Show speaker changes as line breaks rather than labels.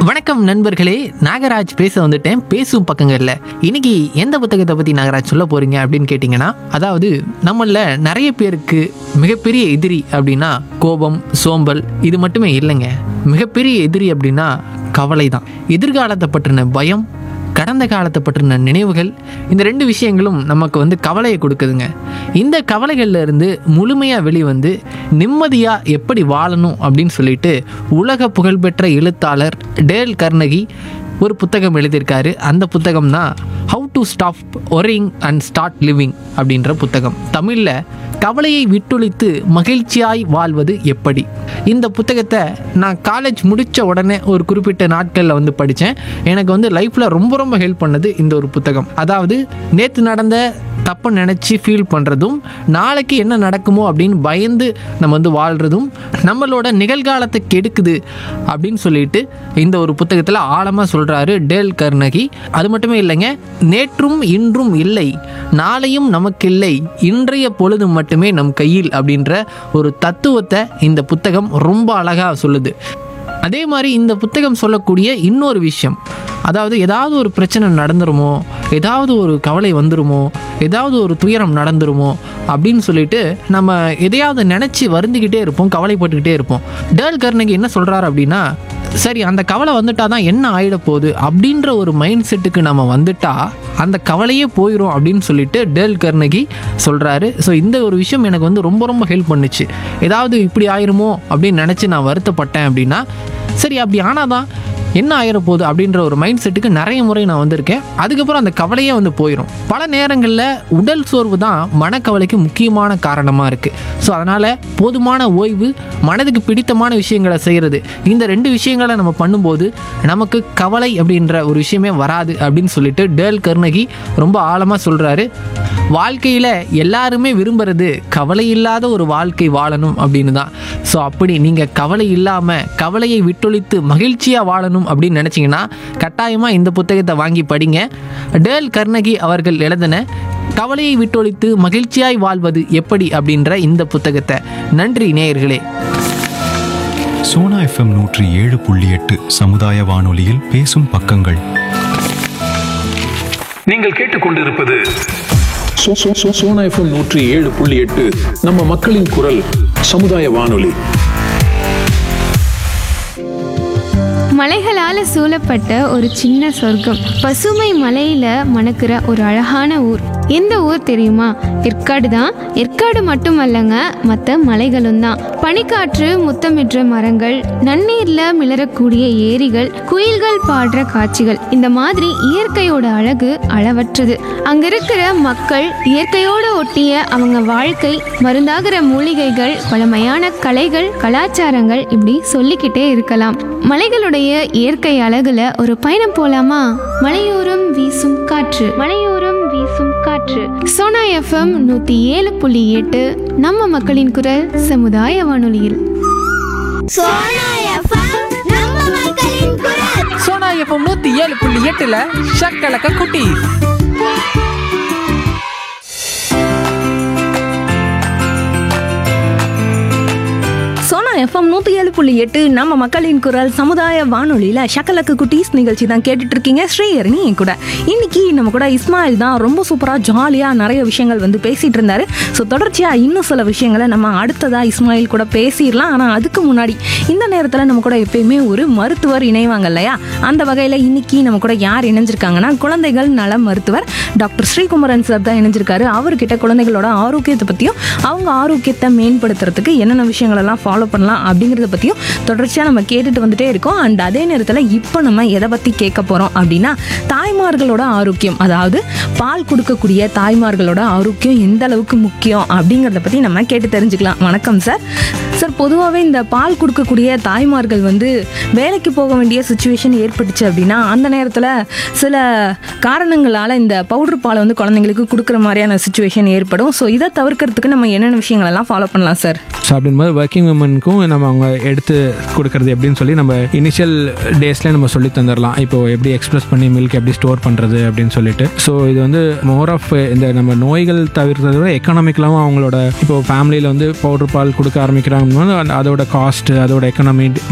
வணக்கம் நண்பர்களே நாகராஜ் பேச வந்துட்டேன் பேசும் பக்கங்கள்ல இன்னைக்கு எந்த புத்தகத்தை பத்தி நாகராஜ் சொல்ல போறீங்க அப்படின்னு கேட்டிங்கன்னா அதாவது நம்மள நிறைய பேருக்கு மிகப்பெரிய எதிரி அப்படின்னா கோபம் சோம்பல் இது மட்டுமே இல்லைங்க மிகப்பெரிய எதிரி அப்படின்னா கவலை தான் எதிர்காலத்தை பற்றின பயம் கடந்த காலத்தை பற்றின நினைவுகள் இந்த ரெண்டு விஷயங்களும் நமக்கு வந்து கவலையை கொடுக்குதுங்க இந்த கவலைகள்ல இருந்து முழுமையாக வெளிவந்து நிம்மதியாக எப்படி வாழணும் அப்படின்னு சொல்லிட்டு உலக புகழ்பெற்ற எழுத்தாளர் டேல் கர்னகி ஒரு புத்தகம் எழுதியிருக்காரு அந்த புத்தகம் தான் how to stop worrying and start living அப்படின்ற புத்தகம் தமிழில் கவலையை விட்டொழித்து மகிழ்ச்சியாய் வாழ்வது எப்படி இந்த புத்தகத்தை நான் காலேஜ் முடித்த உடனே ஒரு குறிப்பிட்ட நாட்களில் வந்து படித்தேன் எனக்கு வந்து லைஃப்பில் ரொம்ப ரொம்ப ஹெல்ப் பண்ணது இந்த ஒரு புத்தகம் அதாவது நேற்று நடந்த தப்பை நினச்சி ஃபீல் பண்ணுறதும் நாளைக்கு என்ன நடக்குமோ அப்படின்னு பயந்து நம்ம வந்து வாழ்கிறதும் நம்மளோட நிகழ்காலத்தை கெடுக்குது அப்படின்னு சொல்லிட்டு இந்த ஒரு புத்தகத்தில் ஆழமாக சொல்கிறாரு டேல் கர்னகி அது மட்டுமே இல்லைங்க நேற்றும் இன்றும் இல்லை நாளையும் நமக்கில்லை இன்றைய பொழுது மட்டுமே நம் கையில் அப்படின்ற ஒரு தத்துவத்தை இந்த புத்தகம் ரொம்ப அழகாக சொல்லுது அதே மாதிரி இந்த புத்தகம் சொல்லக்கூடிய இன்னொரு விஷயம் அதாவது ஏதாவது ஒரு பிரச்சனை நடந்துருமோ ஏதாவது ஒரு கவலை வந்துருமோ ஏதாவது ஒரு துயரம் நடந்துருமோ அப்படின்னு சொல்லிட்டு நம்ம எதையாவது நினச்சி வருந்திக்கிட்டே இருப்போம் கவலைப்பட்டுக்கிட்டே இருப்போம் டேல் கர்னகி என்ன சொல்கிறாரு அப்படின்னா சரி அந்த கவலை வந்துட்டா தான் என்ன ஆயிட போகுது அப்படின்ற ஒரு மைண்ட் செட்டுக்கு நம்ம வந்துட்டா அந்த கவலையே போயிடும் அப்படின்னு சொல்லிட்டு டேல் கர்னகி சொல்கிறாரு ஸோ இந்த ஒரு விஷயம் எனக்கு வந்து ரொம்ப ரொம்ப ஹெல்ப் பண்ணுச்சு ஏதாவது இப்படி ஆயிருமோ அப்படின்னு நினச்சி நான் வருத்தப்பட்டேன் அப்படின்னா சரி அப்படி ஆனாதான் என்ன ஆயிர போகுது அப்படின்ற ஒரு மைண்ட் செட்டுக்கு நிறைய முறை நான் வந்திருக்கேன் அதுக்கப்புறம் அந்த கவலையே வந்து போயிடும் பல நேரங்களில் உடல் சோர்வு தான் மனக்கவலைக்கு முக்கியமான காரணமாக இருக்குது ஸோ அதனால் போதுமான ஓய்வு மனதுக்கு பிடித்தமான விஷயங்களை செய்கிறது இந்த ரெண்டு விஷயங்களை நம்ம பண்ணும்போது நமக்கு கவலை அப்படின்ற ஒரு விஷயமே வராது அப்படின்னு சொல்லிட்டு டேல் கர்னகி ரொம்ப ஆழமாக சொல்கிறாரு வாழ்க்கையில் எல்லாருமே விரும்புறது கவலை இல்லாத ஒரு வாழ்க்கை வாழணும் அப்படின்னு தான் ஸோ அப்படி நீங்கள் கவலை இல்லாமல் கவலையை விட்டொழித்து மகிழ்ச்சியாக வாழணும் அப்படின்னு நினச்சிங்கன்னா கட்டாயமாக இந்த புத்தகத்தை வாங்கி படிங்க டேல் கர்னகி அவர்கள் எழுதின கவலையை விட்டொழித்து மகிழ்ச்சியாய் வாழ்வது எப்படி அப்படின்ற இந்த புத்தகத்தை நன்றி நேயர்களே
சோனா எஃப்எம் நூற்றி ஏழு புள்ளி எட்டு சமுதாய வானொலியில் பேசும் பக்கங்கள்
நீங்கள் கேட்டுக்கொண்டிருப்பது சோ- சோ- சோ- சோனா எஃப்எம் நூற்றி ஏழு புள்ளி எட்டு நம்ம மக்களின் குரல் சமுதாய வானொலி
மலைகளால சூழப்பட்ட ஒரு சின்ன சொர்க்கம் பசுமை மலையில மணக்கிற ஒரு அழகான ஊர் எந்த ஊர் தெரியுமா ஏற்காடு தான் ஏற்காடு மட்டுமல்லங்க மற்ற மலைகளும் தான் பனிக்காற்று முத்தமிடுற மரங்கள் நன்னீர்ல மிளறக்கூடிய ஏரிகள் குயில்கள் பாடுற காட்சிகள் இந்த மாதிரி இயற்கையோட அழகு அளவற்றது அங்க இருக்கிற மக்கள் இயற்கையோட ஒட்டிய அவங்க வாழ்க்கை மருந்தாகிற மூலிகைகள் பழமையான கலைகள் கலாச்சாரங்கள் இப்படி சொல்லிக்கிட்டே இருக்கலாம் மலைகளுடைய இயற்கை அழகுல ஒரு பயணம் போலாமா மலையோரம் வீசும் காற்று மலையோரம் வீசும் காற்று சோனா எஃப்எம் நூத்தி ஏழு புள்ளி எட்டு நம்ம மக்களின் குரல் சமுதாய வானொலியில்
சோனா எஃப்எம் நம்ம மக்களின் குரல்
சோனா எஃப்எம் நூற்றி ஏழு புள்ளி எட்டில் ஷக்கலக்க குட்டி
சோனா எஃப்எம் நூற்றி ஏழு புள்ளி எட்டு நம்ம மக்களின் குரல் சமுதாய வானொலியில் ஷக்கலக்கு குட்டீஸ் நிகழ்ச்சி தான் கேட்டுட்டு இருக்கீங்க ஸ்ரீஹரணி என் கூட இன்னைக்கு நம்ம கூட இஸ்மாயில் தான் ரொம்ப சூப்பராக ஜாலியாக நிறைய விஷயங்கள் வந்து பேசிட்டு இருந்தாரு ஸோ தொடர்ச்சியாக இன்னும் சில விஷயங்களை நம்ம அடுத்ததாக இஸ்மாயில் கூட பேசிடலாம் ஆனால் அதுக்கு முன்னாடி இந்த நேரத்தில் நம்ம கூட எப்பயுமே ஒரு மருத்துவர் இணைவாங்க இல்லையா அந்த வகையில் இன்னைக்கு நம்ம கூட யார் இணைஞ்சிருக்காங்கன்னா குழந்தைகள் நல மருத்துவர் டாக்டர் ஸ்ரீகுமரன் சார் தான் இணைஞ்சிருக்காரு அவர்கிட்ட குழந்தைகளோட ஆரோக்கியத்தை பற்றியும் அவங்க ஆரோக்கியத்தை மேம்படுத்துறதுக்கு என்னென்ன விஷயங்களெல்லாம் ஃபாலோ பண்ணலாம் அப்படிங்கிறத பற்றியும் தொடர்ச்சியாக நம்ம கேட்டுட்டு வந்துட்டே இருக்கோம் அண்ட் அதே நேரத்தில் இப்போ நம்ம எதை பற்றி கேட்க போகிறோம் அப்படின்னா தாய்மார்களோட ஆரோக்கியம் அதாவது பால் கொடுக்கக்கூடிய தாய்மார்களோட ஆரோக்கியம் எந்த அளவுக்கு முக்கியம் அப்படிங்கிறத பற்றி நம்ம கேட்டு தெரிஞ்சுக்கலாம் வணக்கம் சார் சார் பொதுவாகவே இந்த பால் கொடுக்கக்கூடிய தாய்மார்கள் வந்து வேலைக்கு போக வேண்டிய சுச்சுவேஷன் ஏற்பட்டுச்சு அப்படின்னா அந்த நேரத்தில் சில காரணங்களால் இந்த பவுடர் பாலை வந்து குழந்தைங்களுக்கு கொடுக்குற மாதிரியான சுச்சுவேஷன் ஏற்படும் ஸோ இதை தவிர்க்கிறதுக்கு நம்ம என்னென்ன விஷயங்களெல்லாம் ஃபாலோ பண்ணலாம் சார்
ஸோ அப்படின்போது ஒர்க்கிங் உமனுக்கும் நம்ம அவங்க எடுத்து கொடுக்கறது எப்படின்னு சொல்லி நம்ம இனிஷியல் டேஸ்லேயே நம்ம சொல்லி தந்துடலாம் இப்போ எப்படி எக்ஸ்பிரஸ் பண்ணி மில்க் எப்படி ஸ்டோர் பண்ணுறது அப்படின்னு சொல்லிட்டு ஸோ இது வந்து மோர் ஆஃப் இந்த நம்ம நோய்கள் தவிர்க்கிறத விட எக்கனாமிக்கலாகவும் அவங்களோட இப்போ ஃபேமிலியில் வந்து பவுடர் பால் கொடுக்க ஆரம்பிக்கிறாங்க அதோட காஸ்ட் அதோட எக்கனாமி